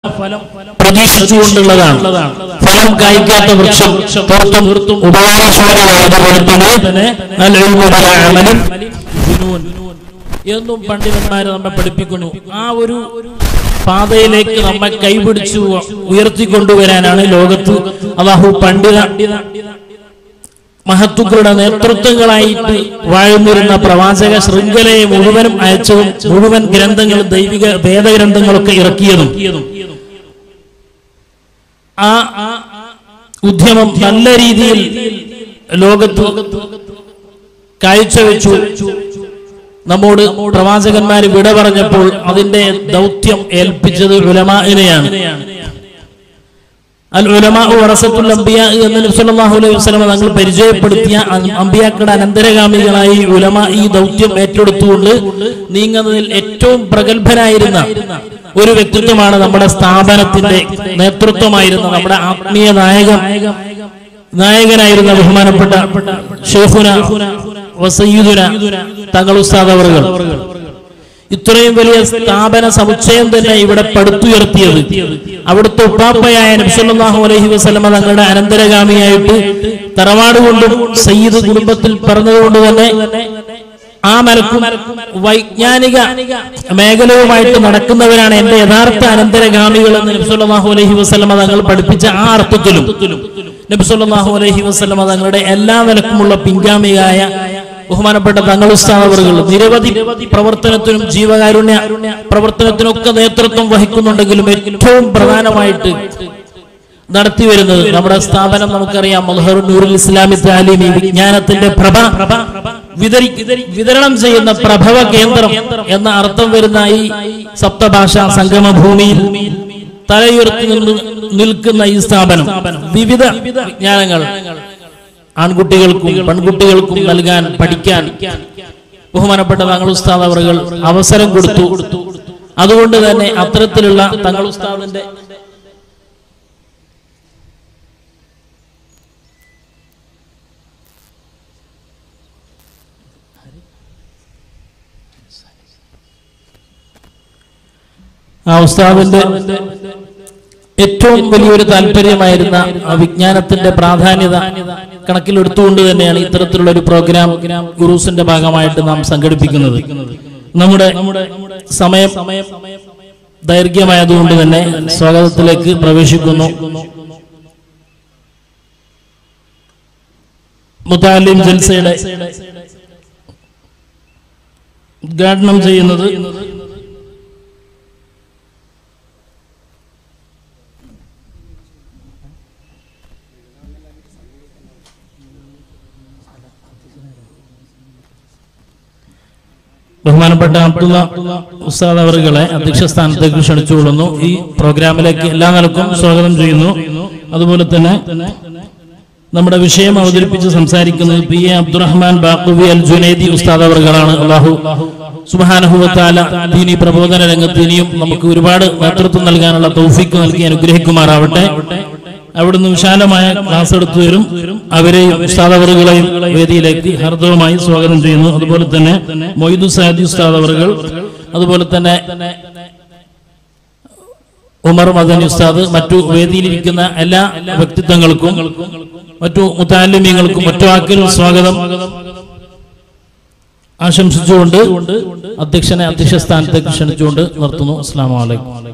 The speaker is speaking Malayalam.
പ്രതീക്ഷിച്ചുകൊണ്ടുള്ളതാണ് ഫലം കായ്ക്കാത്ത വൃക്ഷം തീർത്തും ഉപകാരശൂന്യമായതുപോലെ തന്നെ അൽ ഇൽമു ബിലാ അമലിൻ ജുനൂൻ. എന്നും പണ്ഡിതന്മാര് നമ്മെ പഠിപ്പിക്കുന്നു ആ ഒരു പാതയിലേക്ക് നമ്മെ കൈപിടിച്ചു ഉയർത്തിക്കൊണ്ടുവരാനാണ് ലോകത്ത് അള്ളാഹു പണ്ഡിത മഹത്തുക്കളുടെ നേതൃത്വങ്ങളായിട്ട് വാഴുന്നിരുന്ന പ്രവാചക ശൃംഖലയെ മുഴുവനും അയച്ചതും മുഴുവൻ ഗ്രന്ഥങ്ങളും ദൈവിക വേദഗ്രന്ഥങ്ങളൊക്കെ ഇറക്കിയതും ആ ഉദ്യമം നല്ല രീതിയിൽ ലോകത്ത് കാഴ്ചവെച്ചു നമ്മോട് പ്രവാചകന്മാര് വിട പറഞ്ഞപ്പോൾ അതിന്റെ ദൗത്യം ഏൽപ്പിച്ചത് ഉലമാഇനെയാണ് അൽ ഉലമാ വറസത്തുൽ അംബിയ എന്ന് നബി സല്ലല്ലാഹു അലൈഹി വസല്ലം തങ്ങൾ പരിചയപ്പെടുത്തിയ അ- അംബിയാക്കളുടെ അനന്തരഗാമികളായി ഉലമ ഈ ദൗത്യം ഏറ്റെടുത്തുകൊണ്ട് നീങ്ങുന്നതിൽ ഏറ്റവും പ്രഗത്ഭനായിരുന്ന ഒരു വ്യക്തിത്വമാണ് നമ്മുടെ സ്ഥാപനത്തിന്റെ നേതൃത്വമായിരുന്ന നമ്മുടെ ആത്മീയ നായകൻ നായകനായിരുന്ന ബഹുമാനപ്പെട്ട ഷെയ്ഖുന വസയ്യിദുന തങ്ങൾ ഉസ്താദ് അവറുകൾ ഇത്രയും വലിയ സ്ഥാപന സമുച്ചയം തന്നെ ഇവിടെ പടുത്തുയർത്തിയത് അവിടുത്തെ ഉപ്പാപ്പയായ നബ്സല്ലാഹു അലൈഹി വസല്ലമ തങ്ങളുടെ അനന്തരഗാമിയായിട്ട് തറവാട് കൊണ്ടും സയ്യിദ് കുടുംബത്തിൽ പറഞ്ഞതുകൊണ്ട് തന്നെ ആ മലക്കും വൈജ്ഞാനിക മേഖലയുമായിട്ട് നടക്കുന്നവരാണ് എന്റെ യഥാർത്ഥ അനന്തരഗാമികൾ എന്ന് നബ്സല്ലാഹു അലൈഹി വസല്ലമ തങ്ങൾ പഠിപ്പിച്ച ആ അർത്ഥത്തിലും നബ്സല്ലാഹു അലൈഹി വസല്ലമ തങ്ങളുടെ എല്ലാ നിലക്കുമുള്ള പിൻഗാമിയായ ബഹുമാനപ്പെട്ട തങ്ങൾ ഉസ്താദവറുകൾ നിരവധി പ്രവർത്തനത്തിനും ജീവകാരുണ്യ പ്രവർത്തനത്തിനൊക്കെ നേതൃത്വം വഹിക്കുന്നുണ്ടെങ്കിലും ഏറ്റവും പ്രധാനമായിട്ട് നടത്തി വരുന്നത് നമ്മുടെ സ്ഥാപനം നമുക്കറിയാം മൽഹർ നൂറുൽ ഇസ്ലാമി താലിമി വിജ്ഞാനത്തിന്റെ പ്രഭ വിതരി വിതരണം ചെയ്യുന്ന പ്രഭവ കേന്ദ്രം എന്ന അർത്ഥം വരുന്ന ഈ സപ്തഭാഷാ സംഗമ ഭൂമിയിൽ തലയുയർത്തി നിന്ന് നിൽക്കുന്ന ഈ സ്ഥാപനം വിവിധ വിജ്ഞാനങ്ങൾ ആൺകുട്ടികൾക്കും പെൺകുട്ടികൾക്കും നൽകാൻ പഠിക്കാൻ ബഹുമാനപ്പെട്ട തങ്ങൾ ഉസ്താദ് അവറുകൾ അവസരം കൊടുത്തു അതുകൊണ്ട് തന്നെ അത്തരത്തിലുള്ള തങ്ങൾ ഉസ്താദിന്റെ ആ ഉസ്താദിന്റെ ഏറ്റവും വലിയൊരു താല്പര്യമായിരുന്ന ആ വിജ്ഞാനത്തിന്റെ പ്രാധാന്യത കണക്കിലെടുത്തുകൊണ്ട് തന്നെയാണ് ഇത്തരത്തിലുള്ള ഒരു പ്രോഗ്രാം ഗുറൂസിന്റെ ഭാഗമായിട്ട് നാം സംഘടിപ്പിക്കുന്നത് നമ്മുടെ സമയം ദൈർഘ്യമായതുകൊണ്ട് തന്നെ സ്വാഗതത്തിലേക്ക് പ്രവേശിക്കുന്നു മുത്താലിം ജൽസയുടെ ഉദ്ഘാടനം ചെയ്യുന്നത് ബഹുമാനപ്പെട്ട അബ്ദുള്ള ഉസ്താദ് അവറുകളെ അധ്യക്ഷ സ്ഥാനത്തേക്ക് ക്ഷണിച്ചുകൊള്ളുന്നു ഈ പ്രോഗ്രാമിലേക്ക് എല്ലാ നിലക്കും സ്വാഗതം ചെയ്യുന്നു അതുപോലെ തന്നെ നമ്മുടെ വിഷയം അവതരിപ്പിച്ച് സംസാരിക്കുന്നത് പി എ അബ്ദുറഹ്മാൻ ബാഖുബി അൽ ജുനൈദി ഉസ്താദ് അവറുകളാണ് അള്ളാഹു സുബാനഹുവത്താല ദീനി പ്രബോധന രംഗത്ത് ഇനിയും നമുക്ക് ഒരുപാട് നേതൃത്വം നൽകാനുള്ള തൗഫീക്ക് നൽകി അനുഗ്രഹിക്കുമാറാവട്ടെ അവിടുന്ന് വിശാലമായ ക്ലാസ് എടുത്തു വരും അവരെയും ഉസ്താദവറുകളെയും വേദിയിലേക്ക് ഹർദവുമായി സ്വാഗതം ചെയ്യുന്നു അതുപോലെ തന്നെ മൊയ്തു സാദി ഉസ്താദവറുകൾ അതുപോലെ തന്നെ ഉമർ മദനി ഉസ്താദ് മറ്റു വേദിയിലിരിക്കുന്ന എല്ലാ വ്യക്തിത്വങ്ങൾക്കും മറ്റു മുത്താലിമ്യങ്ങൾക്കും മറ്റു വാക്കിൽ സ്വാഗതം ആശംസിച്ചുകൊണ്ട് അധ്യക്ഷനെ അധ്യക്ഷ സ്ഥാനത്തേക്ക് ക്ഷണിച്ചുകൊണ്ട് നിർത്തുന്നു അസ്സാം വലൈക്കും